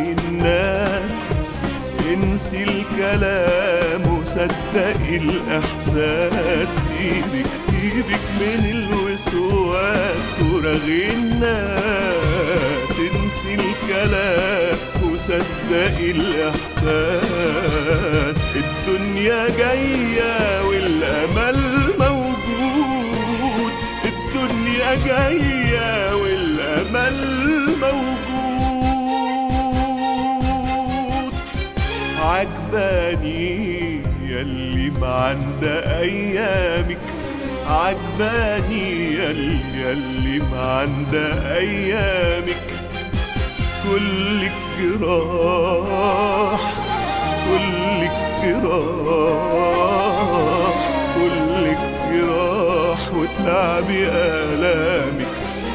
الناس انسي الكلام وصدقي الإحساس سيبك سيبك من الوسواس ورغي الناس انسي الكلام وصدقي الإحساس الدنيا جاية والأمل موجود الدنيا جاية والأمل موجود عجباني يلي ما عند أيامك عجباني يلي يلي ما عند أيامك كل الجراح كل الجراح كل الجراح وتلعبي آلامك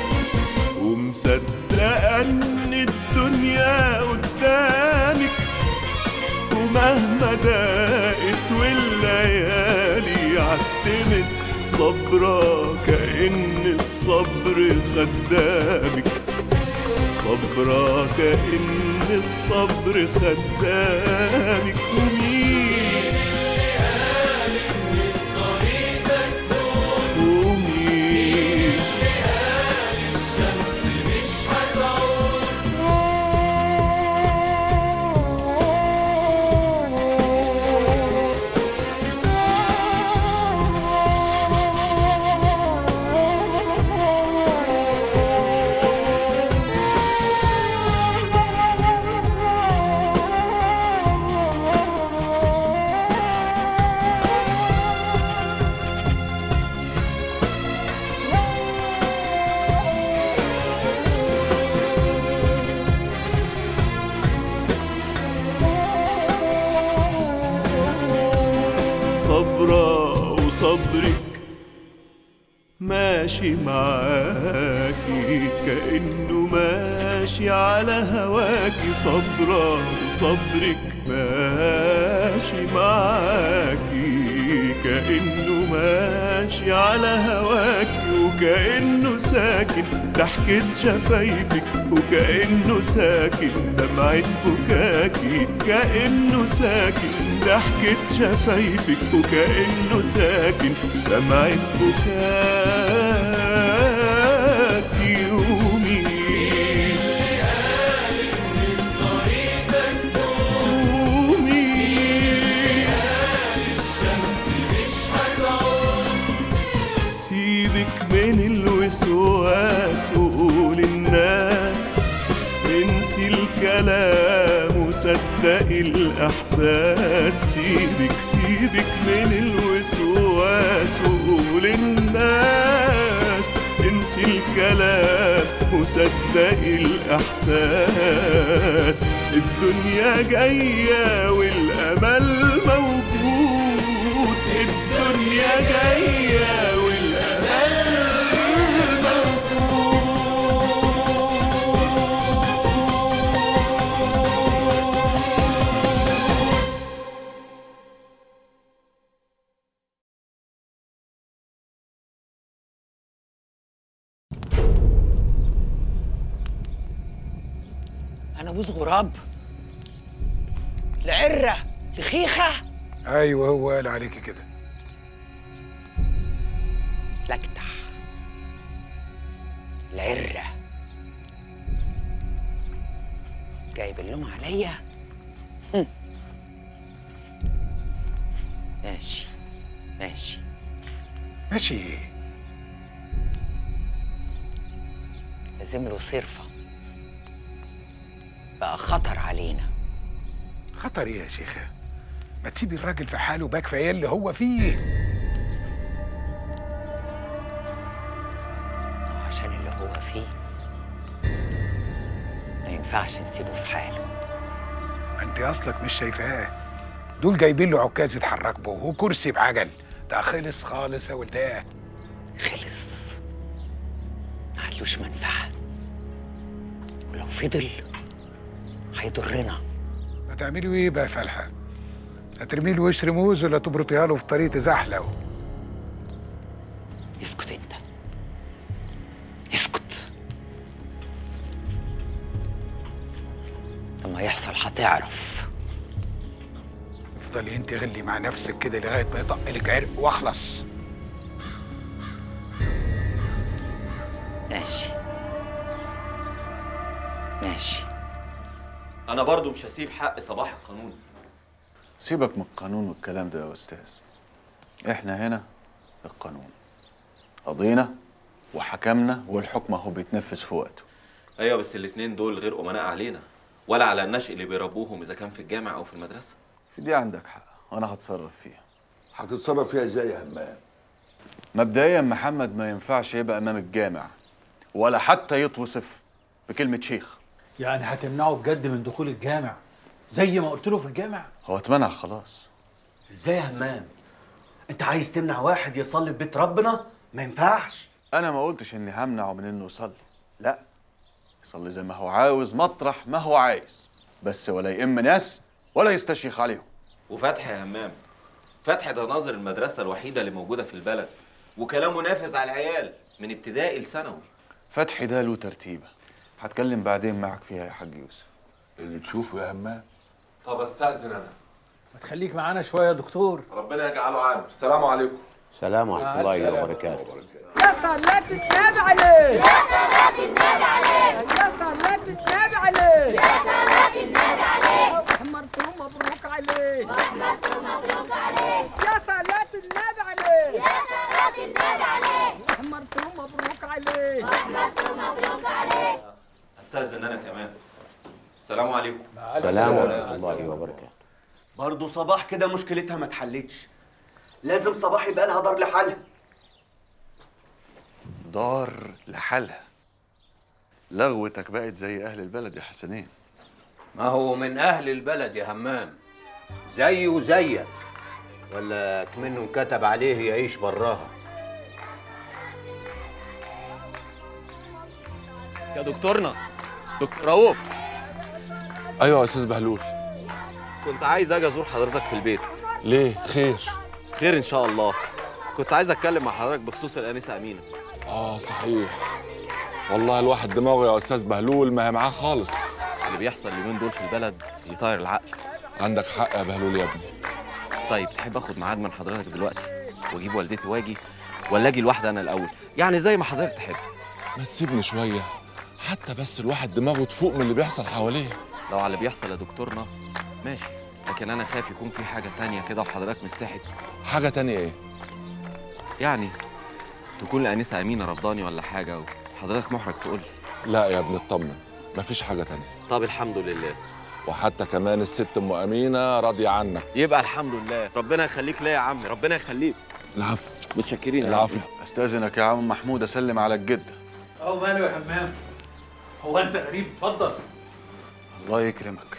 ومصدقة إن الدنيا قدامك ومهما ضاقت والليالي عتمت صبرة كأن الصبر خدامك صبرة كأن الصبر خدامك ومين ومين صبرة وصبرك ماشي معاكي كأنه ماشي على هواكي صبرة وصبرك ماشي معاكي كأنه ماشي على هواكي وكأنه ساكن ضحكة شفايفك وكأنه ساكن دمعة بكاكي كأنه ساكن ضحكة شفايفك وكأنه ساكن دمعة بكاكي ومين ومين سيبك من الوسواس وقول الناس انسي الكلام وصدقي الإحساس سيبك سيبك من الوسواس وقول الناس انسي الكلام وصدقي الإحساس الدنيا جاية والأمل موجود الدنيا جاية والأمل انا بوز غراب لعره لخيخه ايوه هو قال عليكي كده لكتح العره جايب اللوم عليا هم. ماشي ماشي ماشي ايه لازم له صرفه بقى خطر علينا خطر ايه يا شيخه ما تسيبي الراجل في حاله بقى كفايه اللي هو فيه عشان اللي هو فيه ما ينفعش نسيبه في حاله ما انت اصلك مش شايفاه دول جايبين له عكاز يتحرك به وكرسي بعجل ده خلص خالص يا ولداه خلص ما عدلوش منفعة ولو فضل هيضرنا هتعملي ايه بقى يا فالحه هترمي له قشر موز ولا تبرطيها له في طريق تزحلق اسكت انت اسكت انت لما يحصل هتعرف افضلي انت غلي مع نفسك كده لغايه ما يطق لك عرق واخلص ماشي ماشي انا برضو مش هسيب حق صباح القانون سيبك من القانون والكلام ده يا استاذ احنا هنا القانون قضينا وحكمنا والحكم اهو بيتنفذ في وقته ايوه بس الاتنين دول غير امناء علينا ولا على النشء اللي بيربوهم اذا كان في الجامع او في المدرسه في دي عندك حق وانا هتصرف فيها هتتصرف فيها ازاي يا همام مبدئيا محمد ما ينفعش يبقى امام الجامع ولا حتى يتوصف بكلمه شيخ يعني هتمنعه بجد من دخول الجامع زي ما قلت له في الجامع هو اتمنع خلاص ازاي يا همام انت عايز تمنع واحد يصلي في بيت ربنا ما ينفعش انا ما قلتش اني همنعه من انه يصلي لا يصلي زي ما هو عاوز مطرح ما هو عايز بس ولا يئم ناس ولا يستشيخ عليهم وفتحي يا همام فتحي ده ناظر المدرسه الوحيده اللي موجوده في البلد وكلامه نافذ على العيال من ابتدائي لثانوي فتحي ده له ترتيبه هتكلم بعدين معك فيها يا حاج يوسف اللي تشوفه يا همام طب استاذن انا ما تخليك معانا شويه يا دكتور ربنا يجعله عامر السلام عليكم سلام ورحمة الله وبركاته يا صلاة النبي عليه يا صلاة النبي عليه يا صلاة النبي عليه يا صلاة النبي عليه أحمرته مبروك عليه أحمرته مبروك عليه يا صلاة النبي عليه يا صلاة النبي عليه أحمرته مبروك عليه أحمرته مبروك عليه استاذن انا كمان السلام عليكم سلام ورحمة الله وبركاته برضه صباح كده مشكلتها ما اتحلتش لازم صباح يبقى لها دار لحالها دار لحالها لغوتك بقت زي اهل البلد يا حسنين ما هو من أهل البلد يا همام زيه وزيك ولا كمنه كتب عليه يعيش براها يا دكتورنا دكتور رؤوف ايوه يا استاذ بهلول كنت عايز اجي ازور حضرتك في البيت ليه خير خير ان شاء الله كنت عايز اتكلم مع حضرتك بخصوص الانسه امينه اه صحيح والله الواحد دماغه يا استاذ بهلول ما هي معاه خالص اللي بيحصل اليومين دول في البلد يطير العقل عندك حق يا بهلول يا ابني طيب تحب اخد ميعاد من حضرتك دلوقتي واجيب والدتي واجي ولا اجي لوحدي انا الاول يعني زي ما حضرتك تحب ما تسيبني شويه حتى بس الواحد دماغه تفوق من اللي بيحصل حواليه لو على اللي بيحصل يا دكتورنا ماشي لكن انا خايف يكون في حاجه تانية كده وحضرتك مستحت حاجه تانية ايه يعني تكون الانسه امينه رفضاني ولا حاجه وحضرتك محرج تقول لي لا يا ابني اطمن مفيش حاجه تانية طب الحمد لله وحتى كمان الست ام امينه راضيه عنك يبقى الحمد لله ربنا يخليك ليا يا عمي ربنا يخليك العفو متشكرين يا العفو عمي. استاذنك يا عم محمود اسلم على الجده اهو ماله يا همام هو انت غريب اتفضل الله يكرمك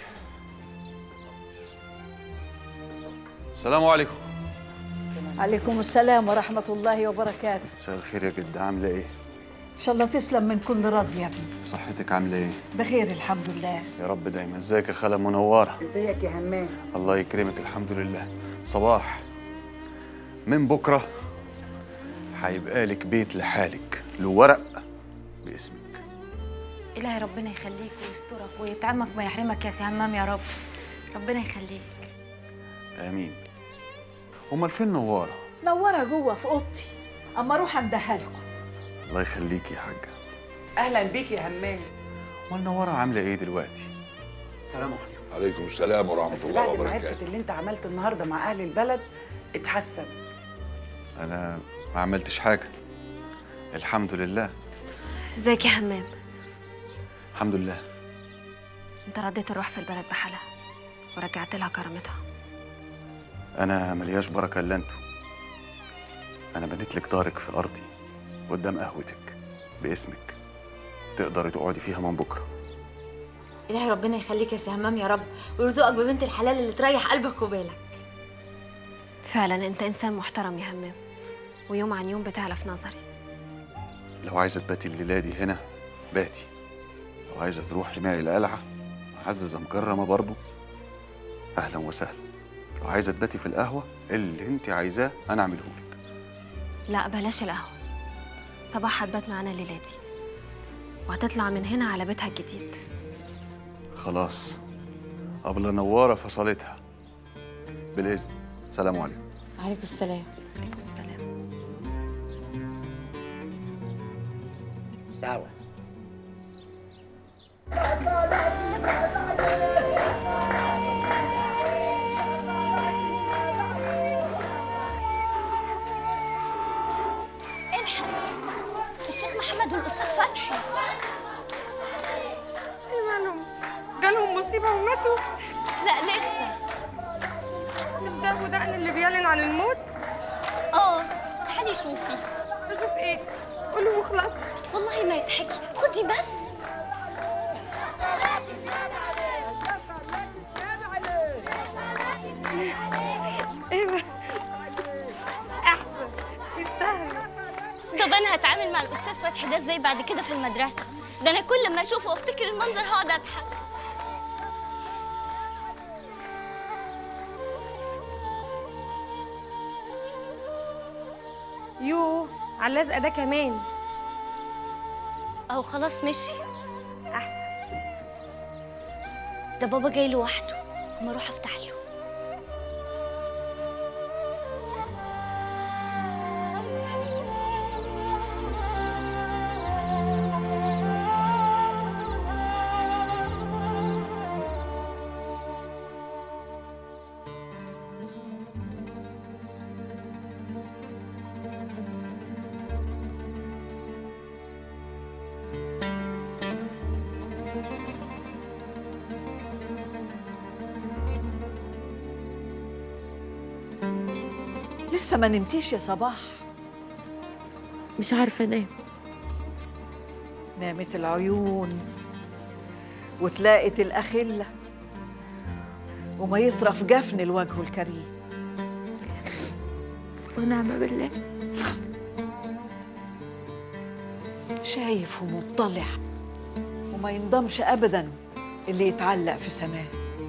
السلام عليكم عليكم السلام ورحمة الله وبركاته مساء الخير يا جده عامله ايه إن شاء الله تسلم من كل راضي يا ابني صحتك عامله ايه بخير الحمد لله يا رب دايما ازيك يا خاله منوره ازيك يا همام الله يكرمك الحمد لله صباح من بكره هيبقى لك بيت لحالك له ورق باسمك إلهي ربنا يخليك ويسترك ويطعمك ما يحرمك يا سي همام يا رب ربنا يخليك امين امال فين نواره نورها جوه في اوضتي اما اروح اندهها لكم الله يخليكي يا حاجه اهلا بيك يا همام امال نواره عامله ايه دلوقتي السلام عليكم عليكم السلام ورحمه بس الله بعد ما عرفت وبركاته اللي انت عملته النهارده مع اهل البلد اتحسنت انا ما عملتش حاجه الحمد لله ازيك يا همام الحمد لله انت رديت الروح في البلد بحالها ورجعت لها كرامتها انا ملياش بركه الا انتوا انا بنيت لك دارك في ارضي قدام قهوتك باسمك تقدري تقعدي فيها من بكره إلهي ربنا يخليك يا سي همام يا رب ويرزقك ببنت الحلال اللي تريح قلبك وبالك فعلا انت انسان محترم يا همام ويوم عن يوم بتعلى في نظري لو عايزه تباتي الليله دي هنا باتي لو عايزه تروحي معي القلعه معززه مكرمه برضو اهلا وسهلا لو عايزه تباتي في القهوه اللي انت عايزاه انا اعمله لك لا بلاش القهوة صباح هتبات معانا الليلة دي وهتطلع من هنا على بيتها الجديد خلاص أبلة نوارة فصلتها بالإذن سلام عليكم عليكم السلام عليكم السلام دعوة الحق الشيخ محمد والاستاذ فتحي ايه مالهم جالهم مصيبه وماتوا لا لسه مش ده ابو دقن اللي بيعلن عن الموت اه تعالي شوفي اشوف ايه قولي وخلاص والله ما يضحكي خدي بس ايه ده احسن يستاهل طب انا هتعامل مع الاستاذ فتحي ده ازاي بعد كده في المدرسه ده انا كل ما اشوفه وافتكر المنظر هقعد اضحك يو على اللزقه ده كمان اهو خلاص مشي احسن ده بابا جاي لوحده اما اروح افتح له لسه ما نمتيش يا صباح مش عارفة انام نامت العيون وتلاقت الأخلة وما يطرف جفن الوجه الكريم ونعم بالله شايف ومطلع وما ينضمش أبدا اللي يتعلق في سماه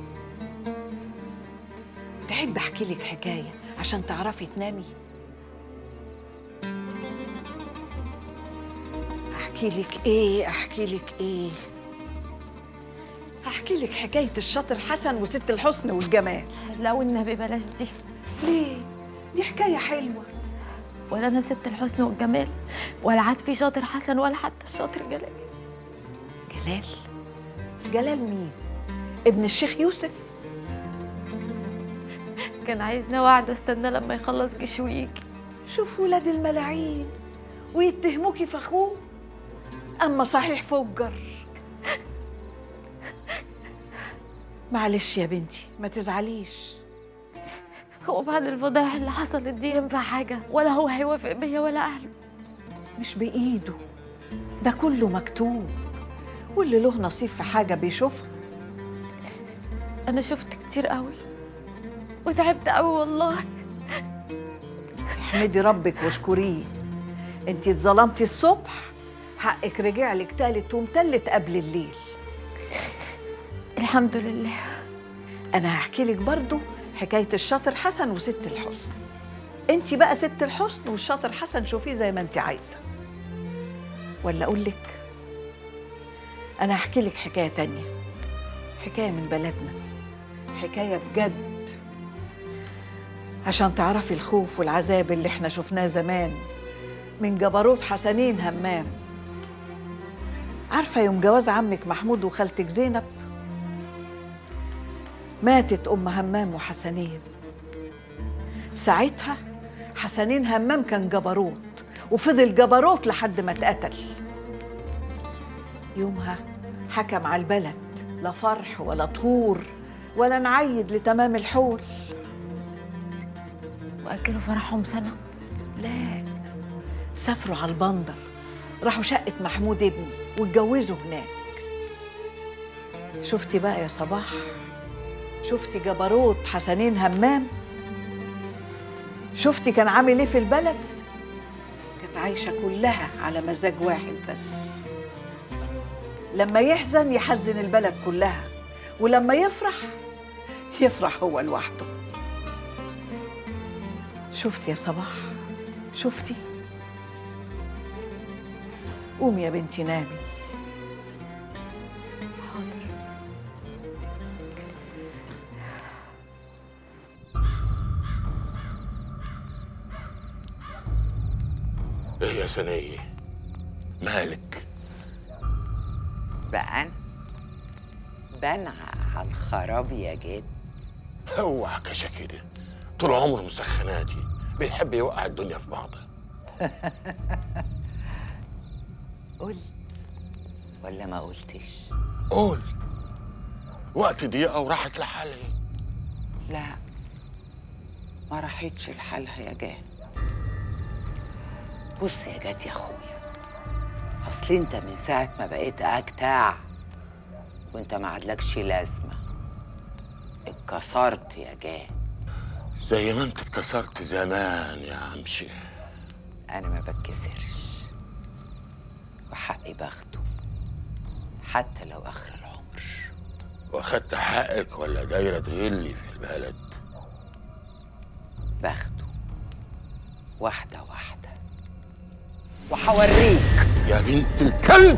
تحب أحكي لك حكاية عشان تعرفي تنامي أحكي لك إيه أحكي لك إيه أحكي لك حكاية الشاطر حسن وست الحسن والجمال لا والنبي بلاش دي ليه؟ دي حكاية حلوة ولا انا ست الحسن والجمال ولا عاد في شاطر حسن ولا حتى الشاطر جلال جلال جلال مين؟ ابن الشيخ يوسف كان عايزني وعد استنى لما يخلص جيش ويجي شوف ولاد الملاعين ويتهموكي في اخوه اما صحيح فجر معلش يا بنتي ما تزعليش هو بعد الفضايح اللي حصلت دي ينفع حاجة ولا هو هيوافق بيا ولا أهله مش بإيده ده كله مكتوب واللي له نصيب في حاجة بيشوفها أنا شفت كتير قوي وتعبت قوي والله احمدي ربك واشكريه انتي اتظلمتي الصبح حقك رجع لك تالت ومتلت قبل الليل الحمد لله انا هحكي لك برضو حكايه الشاطر حسن وست الحسن انت بقى ست الحسن والشاطر حسن شوفيه زي ما انت عايزه ولا اقول لك انا هحكي لك حكايه تانية حكايه من بلدنا حكايه بجد عشان تعرفي الخوف والعذاب اللي احنا شفناه زمان من جبروت حسنين همام عارفه يوم جواز عمك محمود وخالتك زينب ماتت ام همام وحسنين ساعتها حسنين همام كان جبروت وفضل جبروت لحد ما اتقتل يومها حكم على البلد لا فرح ولا طهور ولا نعيد لتمام الحول وأجلوا فرحهم سنة لا سافروا على البندر راحوا شقة محمود ابني واتجوزوا هناك شفتي بقى يا صباح شفتي جبروت حسنين همام شفتي كان عامل ايه في البلد كانت عايشة كلها على مزاج واحد بس لما يحزن يحزن البلد كلها ولما يفرح يفرح هو لوحده شفتي يا صباح شفتي قومي يا بنتي نامي حاضر يا سنية مالك بقى بنع على الخراب يا جد اوعى كشا كده طول عمره مسخناتي بيحب يوقع الدنيا في بعضها قلت ولا ما قلتش قلت وقت ضيقة وراحت لحالها لا ما راحتش لحالها يا جاد بص يا جاد يا اخويا اصل انت من ساعه ما بقيت اجتاع وانت ما عادلكش لازمه اتكسرت يا جاد زي ما انت اتكسرت زمان يا عم شيخ انا ما بتكسرش وحقي باخده حتى لو اخر العمر واخدت حقك ولا دايرة تغلي في البلد باخده واحده واحده وحوريك يا بنت الكلب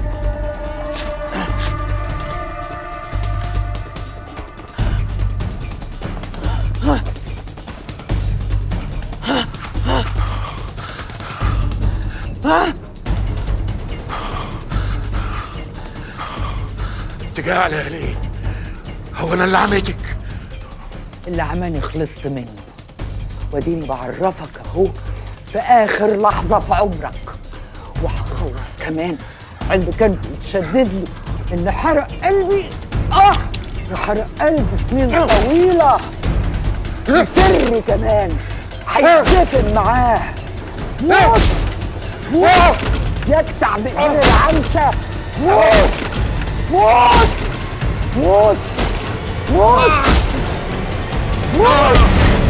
انت جاي عليها ليه؟ هو انا اللي عميتك اللي عماني خلصت منه واديني بعرفك اهو في اخر لحظه في عمرك وهخلص كمان عند كان بيتشدد لي ان حرق قلبي اه وحرق قلبي سنين طويله وسري كمان هيتدفن معاه موت موت يقطع بإيد العنسه موت موت موت موت موت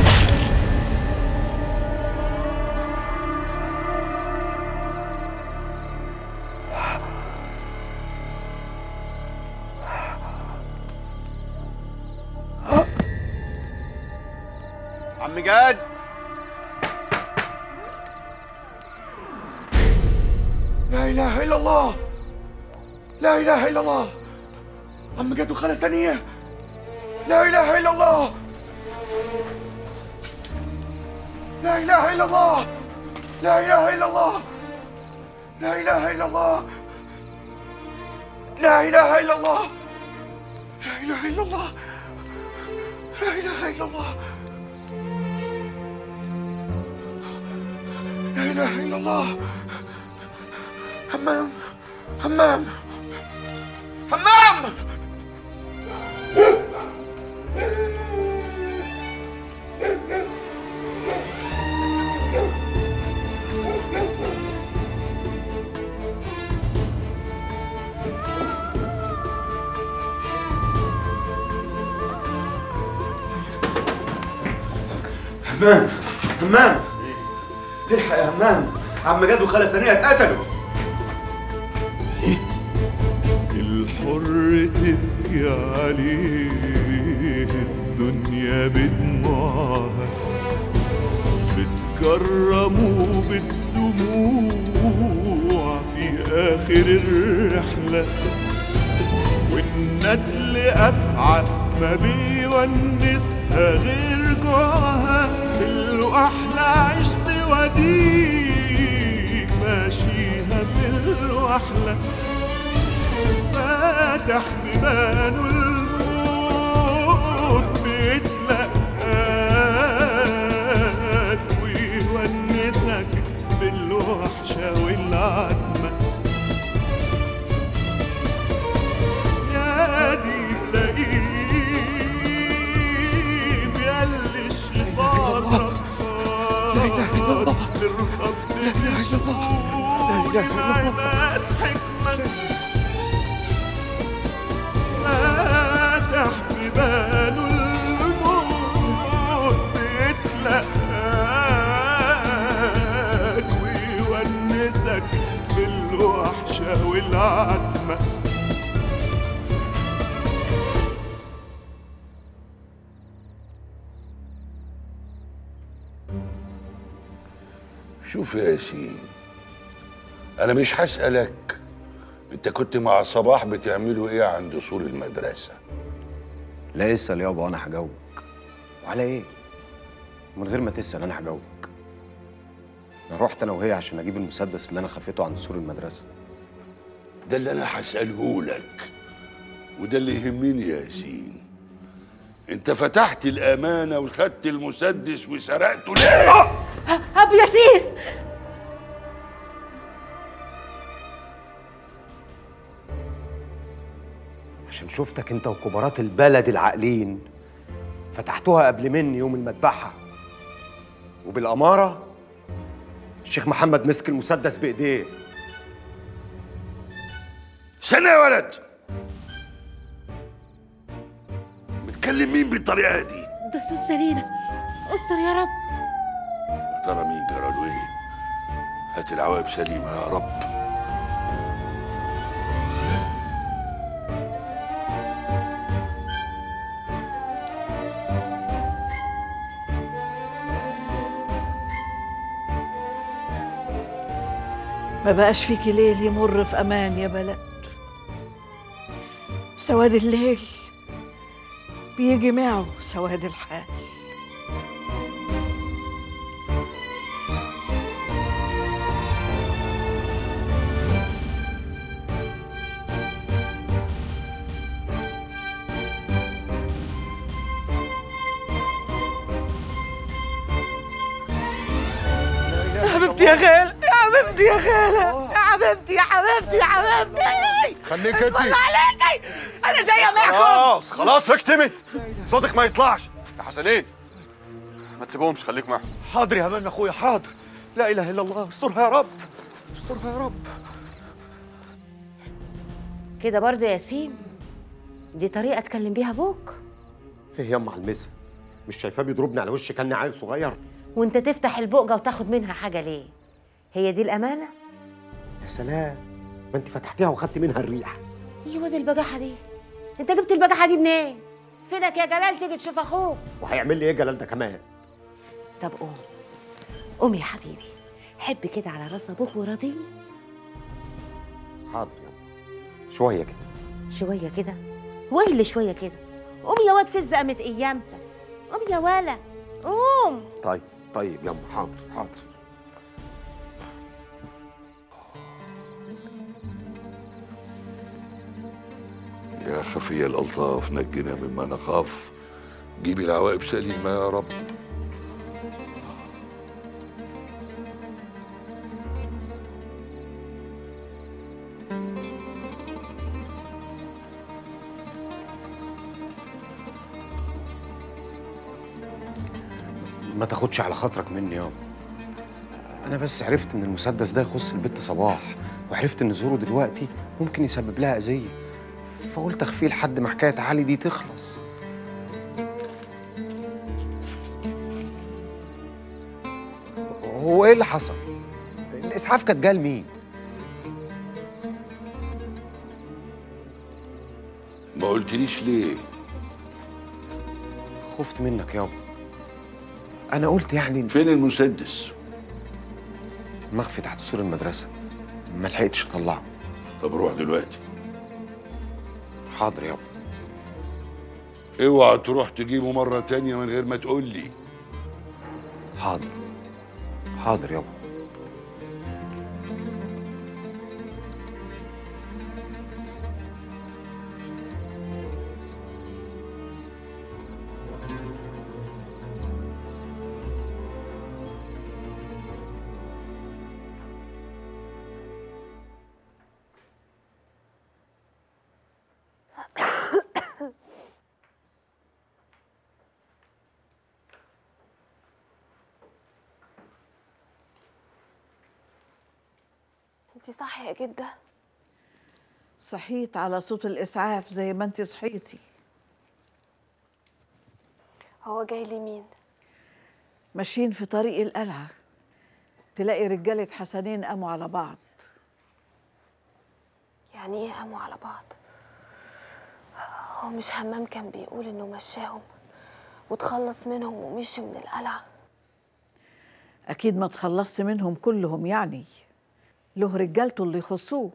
عم جاد لا اله الا الله لا اله الا الله عم جد وخالة ثانية لا اله الا الله لا اله الا الله لا اله الا الله لا اله الا الله لا اله الا الله لا اله الا الله لا اله الا الله لا اله الا الله حمام حمام حمام همام همام الحق يا همام عم جد وخالة ثانية اتقتلوا الحر تبكي عليه الدنيا بدموعها بتكرمه بالدموع في آخر الرحلة والندل أفعى ما بيونسها غير جوعها اللي أحلى عشت وديك ماشيها في الوحلة فاتح بيبانه الموت بيتلقاك ويونسك بالوحشة والعتمة يا دي بلاقيه بياللي الشيطان ربطان للرب بتشوق عباد حكمة فاتح بباله الموت بيتلقاك ويونسك بالوحشة والعتمة شوف يا ياسين انا مش هسألك انت كنت مع صباح بتعملوا ايه عند سور المدرسة لا اسال يابا انا هجاوبك وعلى ايه من غير ما تسال انا هجاوبك انا رحت انا وهي عشان اجيب المسدس اللي انا خفيته عند سور المدرسه ده اللي انا هساله لك وده اللي يهمني يا ياسين انت فتحت الامانه وخدت المسدس وسرقته ليه ابو ياسين عشان شفتك انت وكبارات البلد العاقلين فتحتوها قبل مني يوم المذبحة وبالأمارة الشيخ محمد مسك المسدس بإيديه سنة يا ولد بتكلم مين بالطريقه دي ده صوت سرينا استر يا رب يا ترى مين جرى له ايه هات العواقب سليمه يا رب ما بقاش فيكي ليل يمر في امان يا بلد سواد الليل بيجي معه سواد الحال يا حبيبتي يا خالة يا حبيبتي يا خالة يا حبيبتي يا حبيبتي يا حبيبتي خليك انت الله عليكي انا جايه معكم خلاص خلاص اكتمي صوتك ما يطلعش يا حسنين ما تسيبهمش خليك معهم حاضر يا همام يا اخويا حاضر لا اله الا الله استرها يا رب استرها يا رب كده برضو يا ياسين دي طريقة اتكلم بيها ابوك فيه يما على المسا مش شايفاه بيضربني على وشي كاني عيل صغير وانت تفتح البقجة وتاخد منها حاجة ليه هي دي الأمانة يا سلام ما انت فتحتيها وخدت منها الريح ايوه دي البجاحة دي انت جبت البجاحة دي منين فينك يا جلال تيجي تشوف اخوك وهيعمل لي ايه جلال ده كمان طب قوم قوم يا حبيبي حب كده على راس ابوك وراضيني حاضر يما شويه كده شوية كده وايه اللي شوية كده قوم يا واد فز قامت ايامتك قوم يا ولا قوم طيب طيب يما حاضر حاضر يا خفي الالطاف نجنا مما نخاف جيب العواقب سليمه يا رب ما تاخدش على خاطرك مني يابا انا بس عرفت ان المسدس ده يخص البت صباح وعرفت ان ظهوره دلوقتي ممكن يسبب لها اذيه فقلت اخفيه لحد ما حكايه علي دي تخلص هو ايه اللي حصل الاسعاف كانت جايه لمين ما قلتليش ليه خفت منك يابا انا قلت يعني فين المسدس مخفي تحت سور المدرسه ما لحقتش اطلعه طب روح دلوقتي حاضر يابا اوعى تروح تجيبه مرة تانية من غير ما تقول لي حاضر حاضر يابا انت صح يا جدة صحيت على صوت الإسعاف زي ما انت صحيتي هو جاي لي مين ماشيين في طريق القلعة تلاقي رجالة حسنين قاموا على بعض يعني ايه قاموا على بعض هو مش همام كان بيقول انه مشاهم وتخلص منهم ومشوا من القلعة أكيد ما تخلصت منهم كلهم يعني له رجالته اللي يخصوه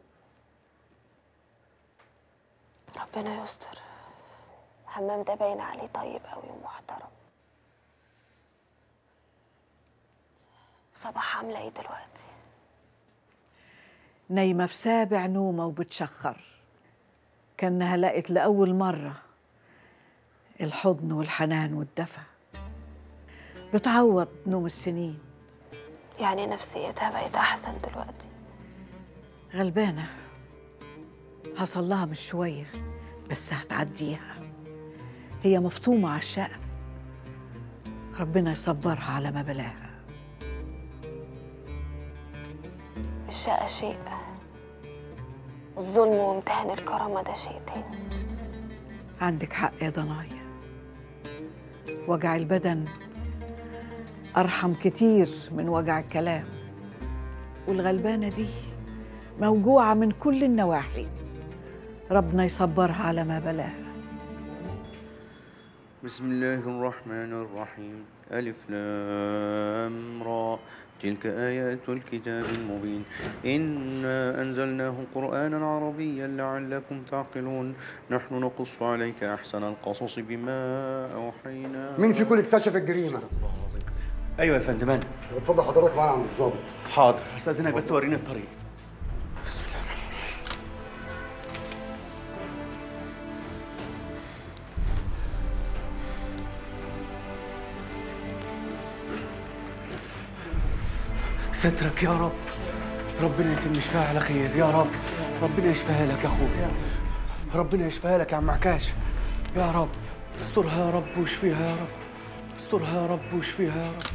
ربنا يستر همام ده باين عليه طيب قوي ومحترم صباح عاملة ايه دلوقتي؟ نايمة في سابع نومة وبتشخر كأنها لقت لأول مرة الحضن والحنان والدفى بتعوض نوم السنين يعني نفسيتها بقت أحسن دلوقتي غلبانة حصل لها مش شوية بس هتعديها هي مفطومة على الشقة ربنا يصبرها على ما بلاها الشقة شيء والظلم وامتهان الكرامة ده شيء تاني عندك حق يا ضنايا وجع البدن أرحم كتير من وجع الكلام والغلبانة دي موجوعة من كل النواحي ربنا يصبرها على ما بلاها بسم الله الرحمن الرحيم ألف لام را تلك آيات الكتاب المبين إنا أنزلناه قرآنا عربيا لعلكم تعقلون نحن نقص عليك أحسن القصص بما أوحينا مين فيكم اللي اكتشف الجريمه ايوه يا فندم انا اتفضل حضرتك معانا عند الظابط حاضر استاذنك بس وريني الطريق سترك يا رب ربنا يتم شفاها على خير يا رب ربنا يشفيها لك يا اخويا ربنا يشفيها لك يا عم عكاش يا رب استرها يا رب واشفيها يا رب استرها يا رب واشفيها يا رب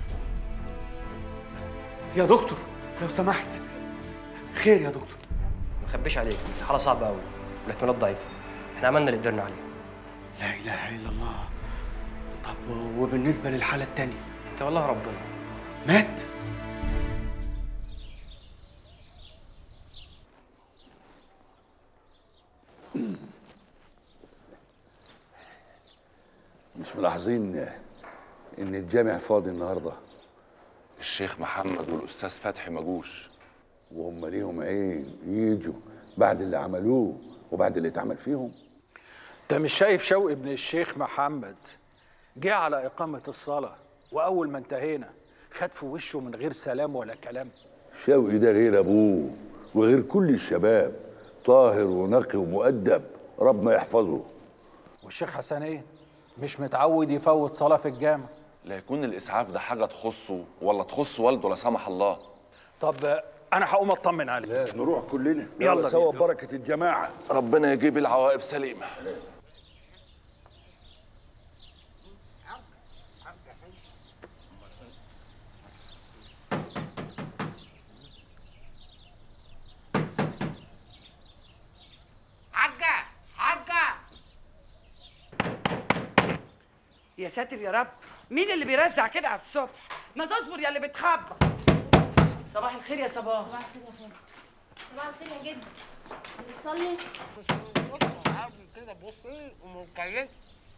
يا دكتور لو سمحت خير يا دكتور ما اخبيش عليك الحاله صعبه قوي والاحتمالات ضعيفه احنا عملنا اللي قدرنا عليه لا اله الا الله طب وبالنسبه للحاله التانيه تولها ربنا مات مش ملاحظين ان الجامع فاضي النهارده الشيخ محمد والاستاذ فتحي مجوش وهم ليهم عين يجوا بعد اللي عملوه وبعد اللي اتعمل فيهم انت مش شايف شوقي ابن الشيخ محمد جه على إقامة الصلاة وأول ما انتهينا خد في وشه من غير سلام ولا كلام شوقي ده غير ابوه وغير كل الشباب طاهر ونقي ومؤدب ربنا يحفظه والشيخ حسن ايه مش متعود يفوت صلاة في الجامع لا يكون الاسعاف ده حاجه تخصه ولا تخص والده لا سمح الله طب انا هقوم اطمن عليه لا نروح كلنا يلا سوا بينا. بركه الجماعه ربنا يجيب العواقب سليمه حاجة حاجة يا ساتر يا رب مين اللي بيرزع كده على الصبح ما تصبر يا اللي بتخبط صباح الخير يا صباح صباح الخير يا خالد صباح الخير يا جد بتصلي كده بصي ومتكلمش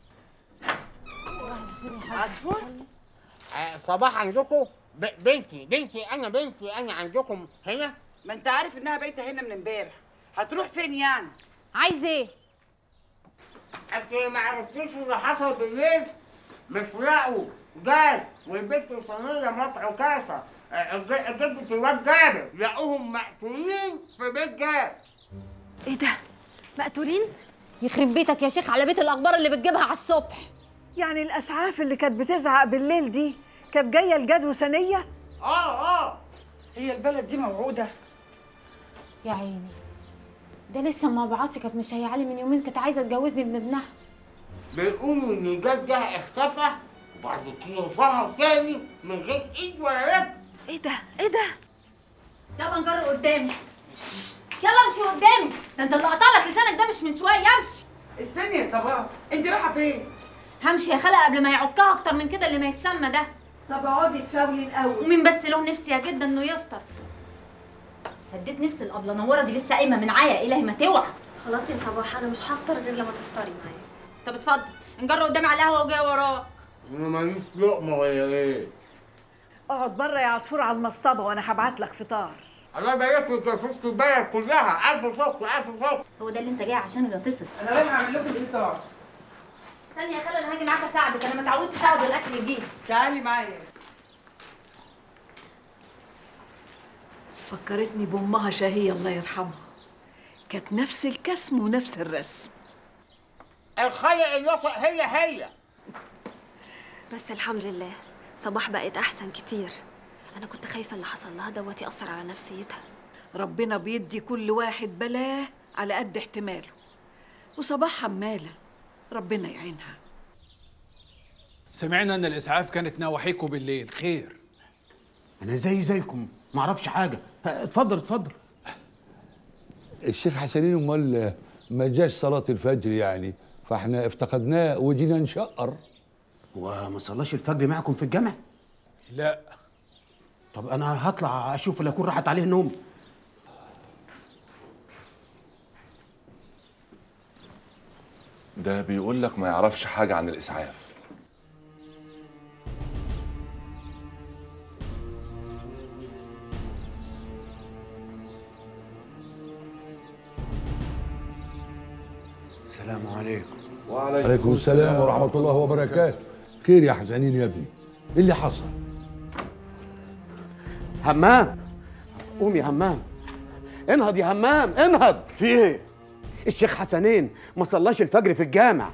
عصفور صباح عندكم ب- بنتي بنتي انا بنتي انا عندكم هنا ما انت عارف انها بايته هنا من امبارح هتروح فين يعني عايز ايه انت ما عرفتيش اللي حصل بالليل مش لقوا جاد والبنت صينيه مطعم كاسه جدة الواد جابر لقوهم مقتولين في بيت جاد ايه ده مقتولين يخرب بيتك يا شيخ على بيت الاخبار اللي بتجيبها على الصبح يعني الاسعاف اللي كانت بتزعق بالليل دي كانت جايه الجدو ثانيه اه اه هي البلد دي موعوده يا عيني ده لسه مبعاتي كانت مش علي من يومين كانت عايزه تجوزني ابن ابنها بيقولوا ان جاد ده اختفى وبعد كده ظهر تاني من غير ايد ولا رجل ايه ده ايه ده يلا نجر قدامي يلا امشي قدامي ده انت اللي قطعلك لسانك ده مش من شويه امشي استني يا صباح انت رايحه فين همشي يا خالة قبل ما يعكها اكتر من كده اللي ما يتسمى ده طب اقعدي تفاولي الاول ومين بس له نفسي يا جدا انه يفطر سديت نفس الابله نوره دي لسه قايمه من عيا الهي ما توعى خلاص يا صباح انا مش هفطر غير لما تفطري معايا طب اتفضل نجر قدامي على القهوه وجاي وراك انا ماليش لقمه ولا ايه اقعد بره يا عصفور على المصطبه وانا هبعت لك فطار الله يبارك لك يا ست البلد كلها الف شكر الف شكر هو ده اللي انت جاي عشانه ده طفل انا رايحه اعمل لكم فطار استني يا خالة انا هاجي معاك اساعدك انا ما اتعودتش اقعد الاكل يجي تعالي معايا فكرتني بأمها شهية الله يرحمها كانت نفس الكسم ونفس الرسم الخير الوسط هي هي بس الحمد لله صباح بقت احسن كتير انا كنت خايفه اللي حصل لها دوت ياثر على نفسيتها ربنا بيدي كل واحد بلاه على قد احتماله وصباح حمالة ربنا يعينها سمعنا ان الاسعاف كانت نواحيكم بالليل خير انا زي زيكم ما اعرفش حاجه ها، اتفضل اتفضل الشيخ حسنين امال ما جاش صلاه الفجر يعني فاحنا افتقدناه وجينا نشقر هو ما صلاش الفجر معكم في الجامع لا طب انا هطلع اشوف اللي اكون راحت عليه النوم ده بيقول لك ما يعرفش حاجة عن الإسعاف السلام عليكم عليكم السلام ورحمه الله وبركاته خير يا حسنين يا ابني ايه اللي حصل همام قوم يا همام انهض يا همام انهض في ايه الشيخ حسنين ما صلاش الفجر في الجامع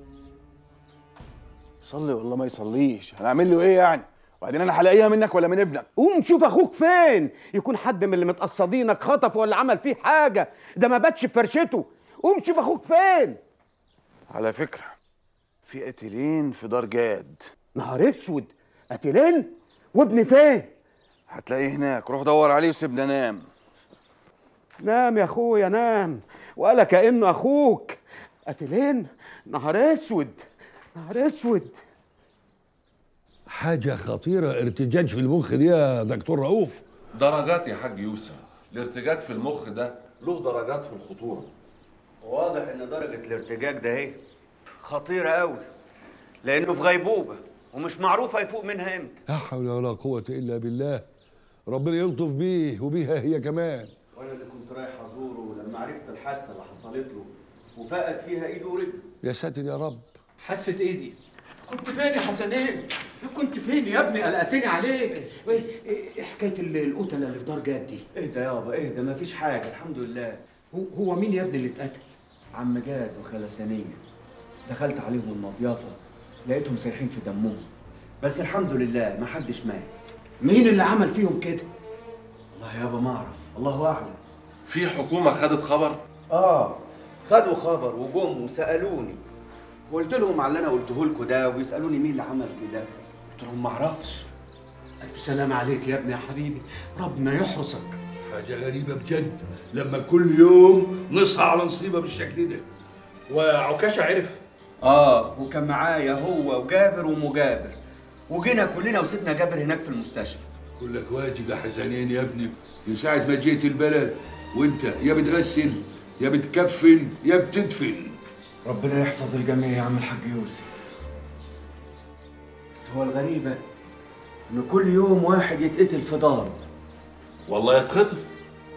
يصلي ولا ما يصليش هنعمل له ايه يعني وبعدين انا هلاقيها منك ولا من ابنك قوم شوف اخوك فين يكون حد من اللي متقصدينك خطف ولا عمل فيه حاجه ده ما باتش في فرشته قوم شوف اخوك فين على فكره في قتيلين في دار جاد نهار اسود قتيلين وابني فين هتلاقيه هناك روح دور عليه وسيبنا نام نام يا اخويا نام ولا كانه اخوك قتيلين نهار اسود نهار اسود حاجه خطيره ارتجاج في المخ دي يا دكتور رؤوف درجات يا حاج يوسف الارتجاج في المخ ده له درجات في الخطورة واضح ان درجة الارتجاج ده اهي خطيرة قوي لانه في غيبوبة ومش معروف هيفوق منها امتى لا حول ولا قوه الا بالله ربنا يلطف بيه وبيها هي كمان وانا اللي كنت رايح ازوره لما عرفت الحادثة اللي حصلت له وفقد فيها ايده ورجله يا ساتر يا رب حادثة ايه دي؟ كنت فين يا حسنين؟ كنت فين يا ابني قلقتني عليك؟ ايه إيه حكاية ال- القتلة اللي في دار جاد دي؟ اهدى يابا اهدى مفيش حاجة الحمد لله هو, هو مين يا ابني اللي اتقتل؟ عم جاد وخلسانية دخلت عليهم المضيافة لقيتهم سايحين في دمهم بس الحمد لله ما حدش مات مين اللي عمل فيهم كده؟ والله يابا ما اعرف الله اعلم في حكومة خدت خبر اه خدوا خبر وجم وسالوني وقلت لهم على اللي انا قلته لكم ده ويسالوني مين اللي عمل كده قلت لهم ما اعرفش ألف سلام عليك يا ابني يا حبيبي ربنا يحرسك حاجه غريبه بجد لما كل يوم نصحى على نصيبه بالشكل ده وعكاشة عرف اه وكان معايا هو وجابر ومجابر وجينا كلنا وسيبنا جابر هناك في المستشفى كلك واجب يا حسنين يا ابني من ساعه ما جيت البلد وانت يا بتغسل يا بتكفن يا بتدفن ربنا يحفظ الجميع يا عم الحاج يوسف بس هو الغريبة إن كل يوم واحد يتقتل في داره والله يتخطف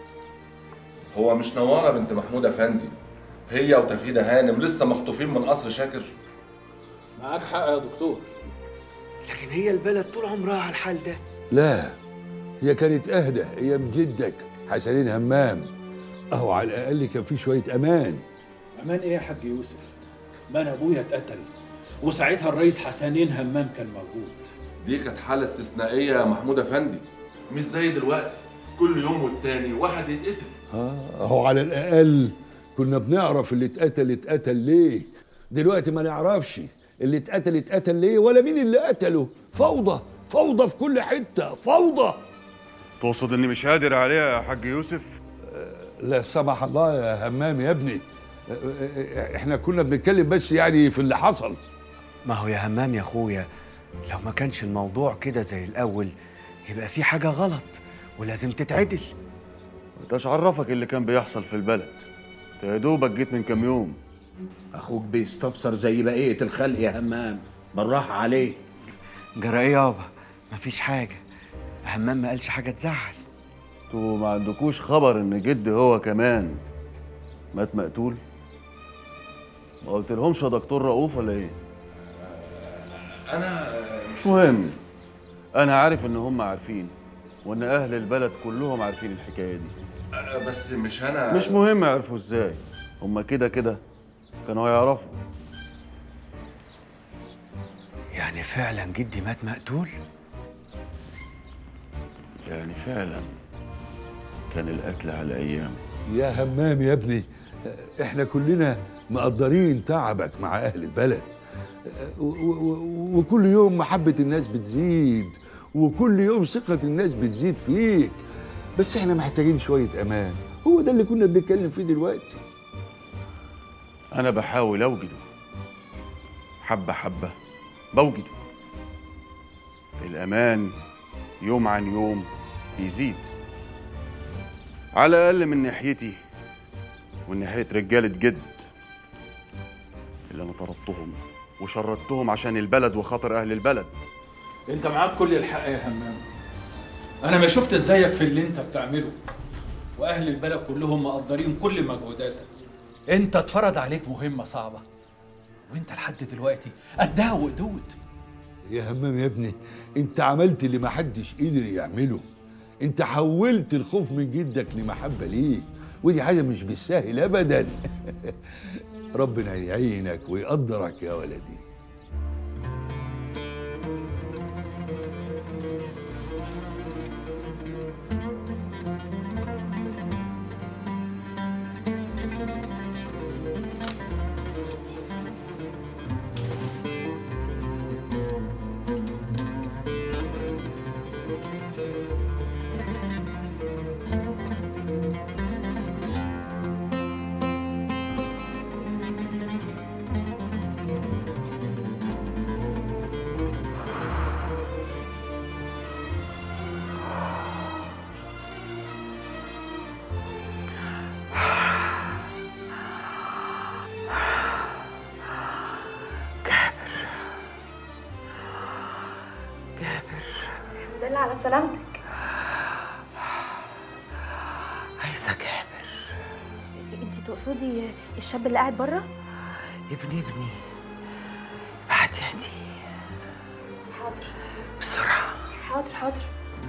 هو مش نوارة بنت محمود أفندي هي وتفيدة هانم لسه مخطوفين من قصر شاكر معاك حق يا دكتور لكن هي البلد طول عمرها على الحال ده لا هي كانت اهدى ايام جدك حسنين همام اهو على الاقل كان في شويه امان امان ايه يا حاج يوسف ما انا ابويا اتقتل وساعتها الرئيس حسنين همام كان موجود دي كانت حالة استثنائية يا محمود أفندي مش زي دلوقتي كل يوم والتاني واحد يتقتل اه اهو على الاقل كنا بنعرف اللي اتقتل اتقتل ليه دلوقتي ما نعرفش اللي اتقتل اتقتل ليه ولا مين اللي قتله فوضى فوضى في كل حته فوضى تقصد اني مش قادر عليها يا حاج يوسف لا سمح الله يا همام يا ابني احنا كنا بنتكلم بس يعني في اللي حصل ما هو يا همام يا اخويا لو ما كانش الموضوع كده زي الاول يبقى في حاجه غلط ولازم تتعدل انت عرفك اللي كان بيحصل في البلد انت يا دوبك جيت من كام يوم اخوك بيستفسر زي بقيه الخلق يا همام بالراحه عليه جرى ايه يابا مفيش حاجه همام ما قالش حاجه تزعل انتوا ما عندكوش خبر ان جدي هو كمان مات مقتول ما قلت لهمش يا دكتور رؤوف ولا ايه أنا مش مهم انا عارف ان هم عارفين وان اهل البلد كلهم عارفين الحكايه دي أه، بس مش انا مش مهم يعرفوا ازاي هما كده كده كانوا هيعرفوا يعني فعلا جدي مات مقتول يعني فعلا كان القتل على ايام يا همام يا ابني احنا كلنا مقدرين تعبك مع اهل البلد و- و- و- وكل يوم محبة الناس بتزيد وكل يوم ثقة الناس بتزيد فيك بس احنا محتاجين شوية امان هو ده اللي كنا بنتكلم فيه دلوقتي انا بحاول اوجده حبه حبه بوجده الامان يوم عن يوم بيزيد على الاقل من ناحيتي ومن ناحيه رجاله جد اللي انا طردتهم وشردتهم عشان البلد وخاطر اهل البلد انت معاك كل الحق يا همام انا ما شفت زيك في اللي انت بتعمله واهل البلد كلهم مقدرين كل مجهوداتك انت اتفرض عليك مهمه صعبه وانت لحد دلوقتي قدها وقدود يا همام يا ابني انت عملت اللي محدش قدر يعمله انت حولت الخوف من جدك لمحبة ليه ودي حاجة مش بالسهل ابدا ربنا يعينك ويقدرك يا ولدي الحمد لله على سلامتك عايزة جابر انت تقصدي الشاب اللي قاعد بره ابني ابني بعد يدي حاضر بسرعة حاضر حاضر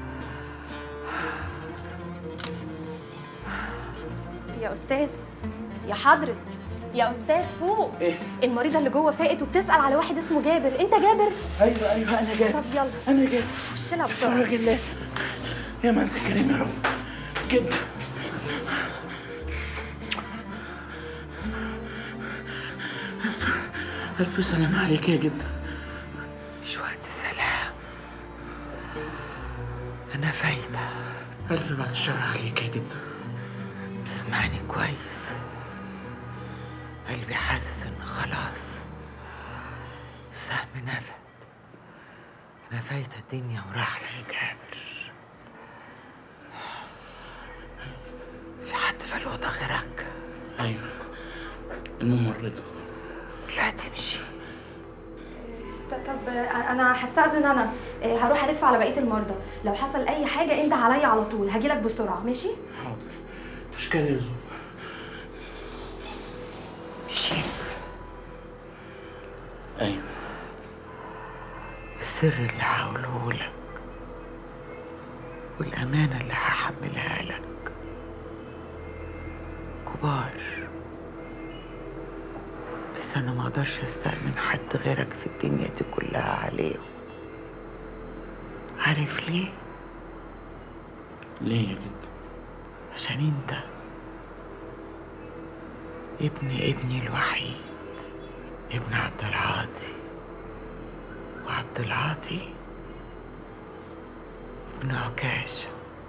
يا استاذ يا حضرة يا استاذ فوق ايه المريضه اللي جوه فاقت وبتسال على واحد اسمه جابر انت جابر ايوه ايوه انا جاي طب يلا انا جاي خش لها بسرعه فرج الله يا ما انت كريم يا رب كده ألف ألف سلام عليك يا جد مش وقت سلام أنا فايتة ألف بعد الشر عليك يا جد اسمعني كويس قلبي حاسس إن خلاص السهم نفد أنا فايتة الدنيا وراح يا جابر في حد في الأوضة غيرك أيوه الممرضة لا تمشي ط- طب آه، انا هستأذن انا آه، هروح الف على بقيه المرضى لو حصل اي حاجه انده عليا على طول هجيلك بسرعه ماشي تشكر يا زو مشيت أيوه السر اللي هقوله لك والأمانة اللي هحملها لك كبار بس أنا ما أقدرش أستأمن حد غيرك في الدنيا دي كلها عليهم عارف ليه؟ ليه يا جد عشان انت ابن ابني الوحيد ابن عبد العاطي وعبد العاطي ابن عكاشة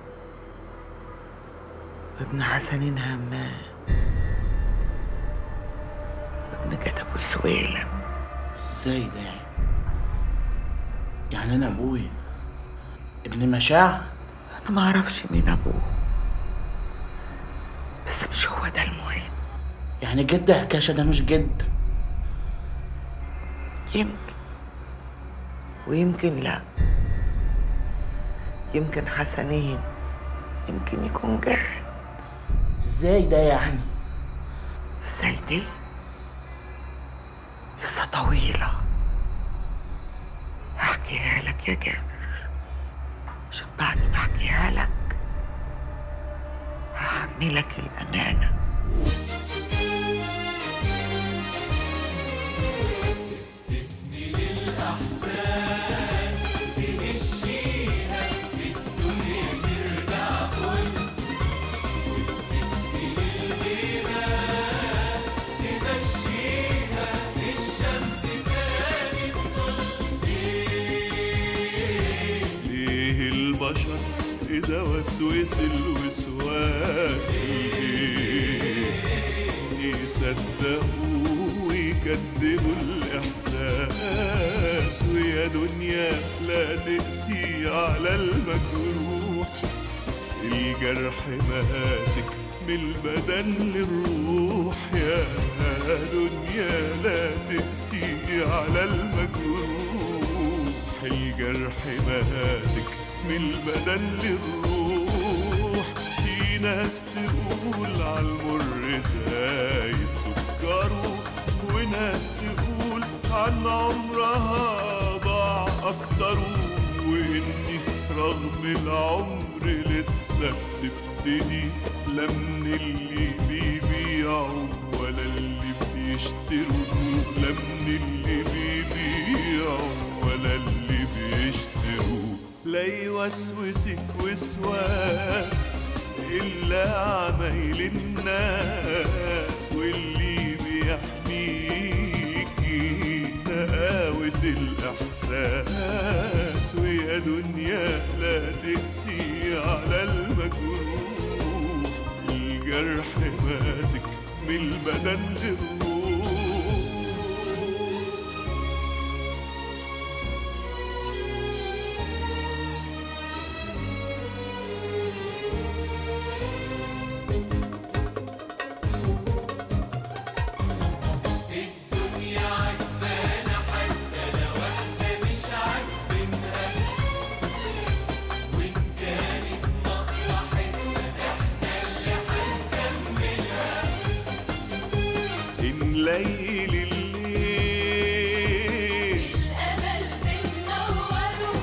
وابن حسن همام وابن جد ابو سويلم ازاي ده يعني؟ يعني انا ابويا ابن مشاع انا ما اعرفش مين ابوه بس مش هو ده المهم يعني جد هكاشة ده مش جد يمكن ويمكن لا يمكن حسنين يمكن يكون جد ازاي ده يعني ازاي دي قصة طويلة احكيها لك يا جابر عشان بعد ما احكيها لك هحملك الأمانة ليه البشر إذا وسوس الوسواس ليه يصدقوا ويكذبوا الإحساس ويا دنيا لا تقسي على المجروح الجرح ماسك من البدن للروح يا دنيا لا تقسي على المجروح الجرح ماسك من البدن للروح في ناس تقول عالمر دايب سكره وناس تقول عن عمرها ضاع أكتره وإني رغم العمر لسه بتبتدي لا من اللي بيبيعوا ولا اللي بيشتروا لا من اللي بيبيعوا ولا اللي بيشتروا لا يوسوسك وسواس إلا عمايل الناس واللي بيحميكي نقاوة الإحساس ويا دنيا لا تقسي على المجروح الجرح ماسك من البدن للروح إن ليل الليل الأمل بننوره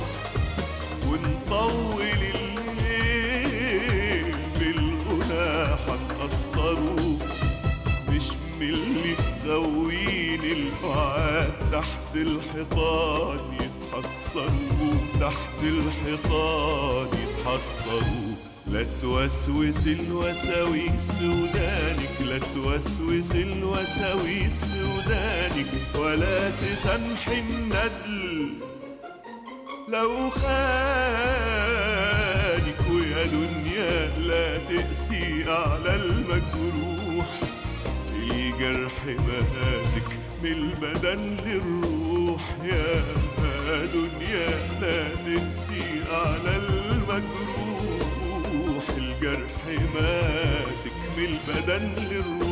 ونطول الليل بالغنى هنقصره مش من اللي غاويين البعاد تحت الحيطان يتحصروا تحت الحيطان يتحصروا لا توسوس الوساويس في ودانك لا توسوس الوساويس في ودانك ولا تسامحي الندل لو خانك ويا دنيا لا تقسي على المجروح الجرح ماسك من البدن للروح يا دنيا لا تقسي على المجروح الجرح ماسك من البدن للروح